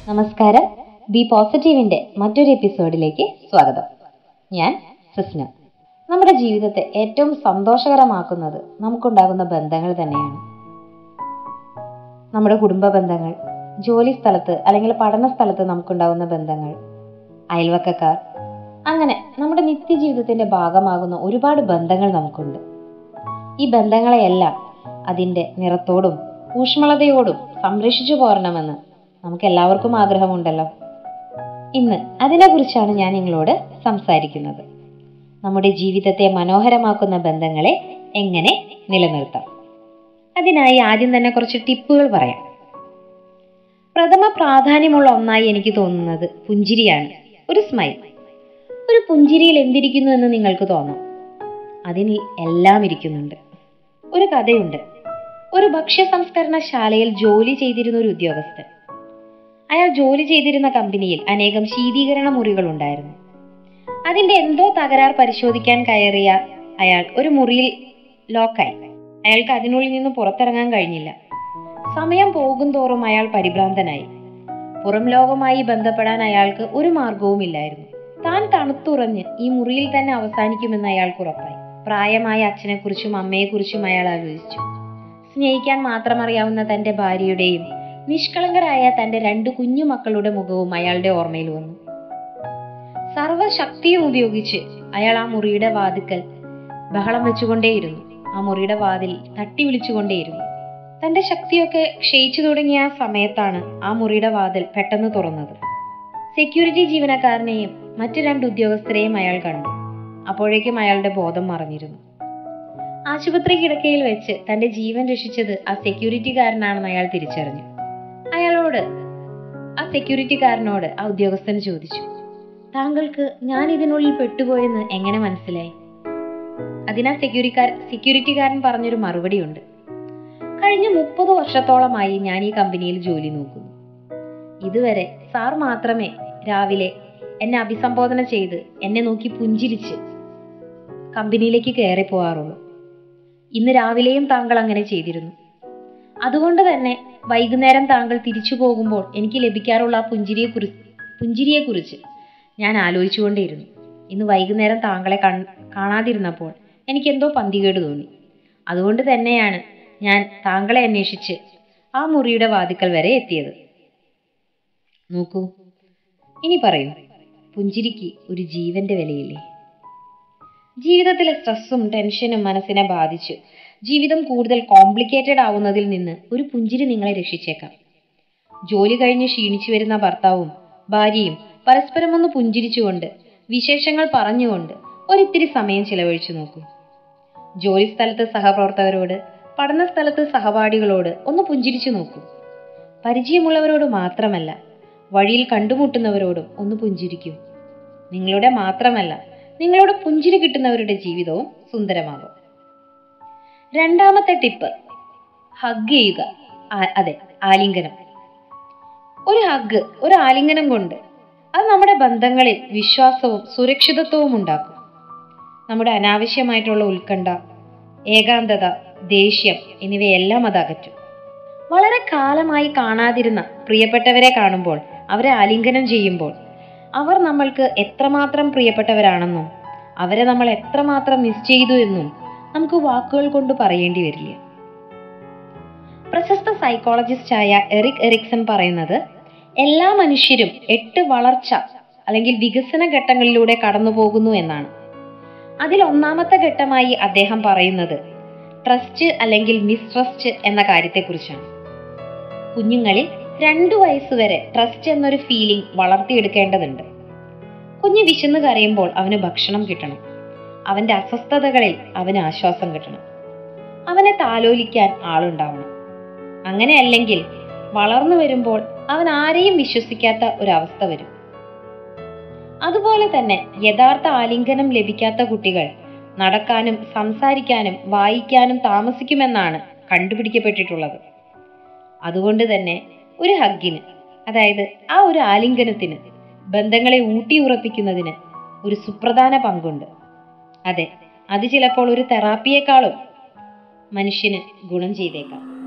നമസ്കാരം ബി പോസിറ്റീവിന്റെ മറ്റൊരു എപ്പിസോഡിലേക്ക് സ്വാഗതം ഞാൻ സിസ്ന നമ്മുടെ ജീവിതത്തെ ഏറ്റവും സന്തോഷകരമാക്കുന്നത് നമുക്കുണ്ടാകുന്ന ബന്ധങ്ങൾ തന്നെയാണ് നമ്മുടെ കുടുംബ ബന്ധങ്ങൾ ജോലി സ്ഥലത്ത് അല്ലെങ്കിൽ പഠന സ്ഥലത്ത് നമുക്കുണ്ടാകുന്ന ബന്ധങ്ങൾ അയൽവക്കക്കാർ അങ്ങനെ നമ്മുടെ നിത്യജീവിതത്തിന്റെ ഭാഗമാകുന്ന ഒരുപാട് ബന്ധങ്ങൾ നമുക്കുണ്ട് ഈ ബന്ധങ്ങളെയെല്ലാം അതിൻ്റെ നിറത്തോടും ഊഷ്മളതയോടും സംരക്ഷിച്ചു പോരണമെന്ന് നമുക്ക് എല്ലാവർക്കും ആഗ്രഹമുണ്ടല്ലോ ഇന്ന് അതിനെക്കുറിച്ചാണ് ഞാൻ നിങ്ങളോട് സംസാരിക്കുന്നത് നമ്മുടെ ജീവിതത്തെ മനോഹരമാക്കുന്ന ബന്ധങ്ങളെ എങ്ങനെ നിലനിർത്താം അതിനായി ആദ്യം തന്നെ കുറച്ച് ടിപ്പുകൾ പറയാം പ്രഥമ പ്രാധാന്യമുള്ള ഒന്നായി എനിക്ക് തോന്നുന്നത് പുഞ്ചിരിയാണ് ഒരു സ്മൈൽ ഒരു പുഞ്ചിരിയിൽ എന്തിരിക്കുന്നു എന്ന് നിങ്ങൾക്ക് തോന്നാം അതിൽ എല്ലാം ഇരിക്കുന്നുണ്ട് ഒരു കഥയുണ്ട് ഒരു ഭക്ഷ്യ സംസ്കരണശാലയിൽ ജോലി ചെയ്തിരുന്ന ഒരു ഉദ്യോഗസ്ഥൻ അയാൾ ജോലി ചെയ്തിരുന്ന കമ്പനിയിൽ അനേകം ശീതീകരണ മുറികൾ ഉണ്ടായിരുന്നു അതിന്റെ എന്തോ തകരാർ പരിശോധിക്കാൻ കയറിയ അയാൾ ഒരു മുറിയിൽ ലോക്കായി അയാൾക്ക് അതിനുള്ളിൽ നിന്ന് പുറത്തിറങ്ങാൻ കഴിഞ്ഞില്ല സമയം പോകും തോറും അയാൾ പരിഭ്രാന്തനായി പുറം ലോകമായി ബന്ധപ്പെടാൻ അയാൾക്ക് ഒരു മാർഗവുമില്ലായിരുന്നു താൻ തണുത്തുറഞ്ഞ് ഈ മുറിയിൽ തന്നെ അവസാനിക്കുമെന്ന് അയാൾക്ക് ഉറപ്പായി പ്രായമായ അച്ഛനെക്കുറിച്ചും അമ്മയെക്കുറിച്ചും അയാൾ ആലോചിച്ചു സ്നേഹിക്കാൻ മാത്രം അറിയാവുന്ന തന്റെ ഭാര്യയുടെയും നിഷ്കളങ്കരായ തന്റെ രണ്ടു കുഞ്ഞു മക്കളുടെ മുഖവും അയാളുടെ ഓർമ്മയിൽ വന്നു സർവശക്തിയും ഉപയോഗിച്ച് അയാൾ ആ മുറിയുടെ വാതിക്കൽ ബഹളം വെച്ചുകൊണ്ടേയിരുന്നു ആ മുറിയുടെ വാതിൽ തട്ടി വിളിച്ചുകൊണ്ടേയിരുന്നു തന്റെ ശക്തിയൊക്കെ ക്ഷയിച്ചു തുടങ്ങിയ ആ സമയത്താണ് ആ മുറിയുടെ വാതിൽ പെട്ടെന്ന് തുറന്നത് സെക്യൂരിറ്റി ജീവനക്കാരനെയും മറ്റു രണ്ട് ഉദ്യോഗസ്ഥരെയും അയാൾ കണ്ടു അപ്പോഴേക്കും അയാളുടെ ബോധം മറഞ്ഞിരുന്നു ആശുപത്രി കിടക്കയിൽ വെച്ച് തന്റെ ജീവൻ രക്ഷിച്ചത് ആ സെക്യൂരിറ്റിക്കാരനാണെന്ന് അയാൾ തിരിച്ചറിഞ്ഞു അയാളോട് ആ സെക്യൂരിറ്റിക്കാരനോട് ആ ഉദ്യോഗസ്ഥൻ ചോദിച്ചു താങ്കൾക്ക് ഞാൻ ഇതിനുള്ളിൽ പെട്ടുപോയെന്ന് എങ്ങനെ മനസ്സിലായി അതിനാ സെക്യൂരിക്കാർ സെക്യൂരിറ്റിക്കാരൻ പറഞ്ഞൊരു മറുപടിയുണ്ട് കഴിഞ്ഞ മുപ്പത് വർഷത്തോളമായി ഞാൻ ഈ കമ്പനിയിൽ ജോലി നോക്കുന്നു ഇതുവരെ സാർ മാത്രമേ രാവിലെ എന്നെ അഭിസംബോധന ചെയ്ത് എന്നെ നോക്കി പുഞ്ചിരിച്ച് കമ്പനിയിലേക്ക് കയറി പോകാറുള്ളൂ ഇന്ന് രാവിലെയും താങ്കൾ അങ്ങനെ ചെയ്തിരുന്നു അതുകൊണ്ട് തന്നെ വൈകുന്നേരം താങ്കൾ തിരിച്ചു പോകുമ്പോൾ എനിക്ക് ലഭിക്കാറുള്ള ആ പുഞ്ചിരിയെ കുറി പുഞ്ചിരിയെക്കുറിച്ച് ഞാൻ ആലോചിച്ചുകൊണ്ടേയിരുന്നു ഇന്ന് വൈകുന്നേരം താങ്കളെ കൺ കാണാതിരുന്നപ്പോൾ എനിക്ക് എന്തോ പന്തികേട് തോന്നി അതുകൊണ്ട് തന്നെയാണ് ഞാൻ താങ്കളെ അന്വേഷിച്ച് ആ മുറിയുടെ വാതിക്കൽ വരെ എത്തിയത് നോക്കൂ ഇനി പറയൂ പുഞ്ചിരിക്ക് ഒരു ജീവന്റെ വിലയില്ലേ ജീവിതത്തിലെ സ്ട്രെസ്സും ടെൻഷനും മനസ്സിനെ ബാധിച്ചു ജീവിതം കൂടുതൽ കോംപ്ലിക്കേറ്റഡ് ആവുന്നതിൽ നിന്ന് ഒരു പുഞ്ചിരി നിങ്ങളെ രക്ഷിച്ചേക്കാം ജോലി കഴിഞ്ഞ് ക്ഷീണിച്ചു വരുന്ന ഭർത്താവും ഭാര്യയും പരസ്പരം ഒന്ന് പുഞ്ചിരിച്ചുകൊണ്ട് വിശേഷങ്ങൾ പറഞ്ഞുകൊണ്ട് ഒരിത്തിരി സമയം ചിലവഴിച്ചു നോക്കൂ ജോലി സ്ഥലത്ത് സഹപ്രവർത്തകരോട് പഠന സ്ഥലത്ത് സഹപാഠികളോട് ഒന്ന് പുഞ്ചിരിച്ചു നോക്കൂ പരിചയമുള്ളവരോട് മാത്രമല്ല വഴിയിൽ കണ്ടുമുട്ടുന്നവരോടും ഒന്ന് പുഞ്ചിരിക്കൂ നിങ്ങളുടെ മാത്രമല്ല നിങ്ങളുടെ പുഞ്ചിരി കിട്ടുന്നവരുടെ ജീവിതവും സുന്ദരമാകും രണ്ടാമത്തെ ടിപ്പ് ഹഗ് ചെയ്യുക ആ- അതെ ആലിംഗനം ഒരു ഹഗ് ഒരു ആലിംഗനം കൊണ്ട് അത് നമ്മുടെ ബന്ധങ്ങളിൽ വിശ്വാസവും സുരക്ഷിതത്വവും ഉണ്ടാക്കും നമ്മുടെ അനാവശ്യമായിട്ടുള്ള ഉത്കണ്ഠ ഏകാന്തത ദേഷ്യം എന്നിവയെല്ലാം അത് അകറ്റും വളരെ കാലമായി കാണാതിരുന്ന പ്രിയപ്പെട്ടവരെ കാണുമ്പോൾ അവരെ ആലിംഗനം ചെയ്യുമ്പോൾ അവർ നമ്മൾക്ക് എത്രമാത്രം പ്രിയപ്പെട്ടവരാണെന്നും അവരെ നമ്മൾ എത്രമാത്രം മിസ് ചെയ്തു എന്നും നമുക്ക് വാക്കുകൾ കൊണ്ട് പറയേണ്ടി വരില്ല പ്രശസ്ത സൈക്കോളജിസ്റ്റായ എറിക് എറിക്സൺ പറയുന്നത് എല്ലാ മനുഷ്യരും എട്ട് വളർച്ച അല്ലെങ്കിൽ വികസന ഘട്ടങ്ങളിലൂടെ കടന്നു പോകുന്നു എന്നാണ് അതിൽ ഒന്നാമത്തെ ഘട്ടമായി അദ്ദേഹം പറയുന്നത് ട്രസ്റ്റ് അല്ലെങ്കിൽ മിസ്ട്രസ്റ്റ് എന്ന കാര്യത്തെക്കുറിച്ചാണ് കുഞ്ഞുങ്ങളിൽ രണ്ടു വയസ്സുവരെ ട്രസ്റ്റ് എന്നൊരു ഫീലിംഗ് വളർത്തിയെടുക്കേണ്ടതുണ്ട് കുഞ്ഞ് വിശന്ന് കരയുമ്പോൾ അവന് ഭക്ഷണം കിട്ടണം അവന്റെ അസ്വസ്ഥതകളിൽ അവന് ആശ്വാസം കിട്ടണം അവനെ താലോലിക്കാൻ ആളുണ്ടാവണം അങ്ങനെ അല്ലെങ്കിൽ വളർന്നു വരുമ്പോൾ അവൻ ആരെയും വിശ്വസിക്കാത്ത ഒരവസ്ഥ വരും അതുപോലെ തന്നെ യഥാർത്ഥ ആലിംഗനം ലഭിക്കാത്ത കുട്ടികൾ നടക്കാനും സംസാരിക്കാനും വായിക്കാനും താമസിക്കുമെന്നാണ് കണ്ടുപിടിക്കപ്പെട്ടിട്ടുള്ളത് അതുകൊണ്ട് തന്നെ ഒരു ഹഗ്ഗിന് അതായത് ആ ഒരു ആലിംഗനത്തിന് ബന്ധങ്ങളെ ഊട്ടിയുറപ്പിക്കുന്നതിന് ഒരു സുപ്രധാന പങ്കുണ്ട് അതെ അത് ചിലപ്പോൾ ഒരു തെറാപ്പിയേക്കാളും മനുഷ്യന് ഗുണം ചെയ്തേക്കാം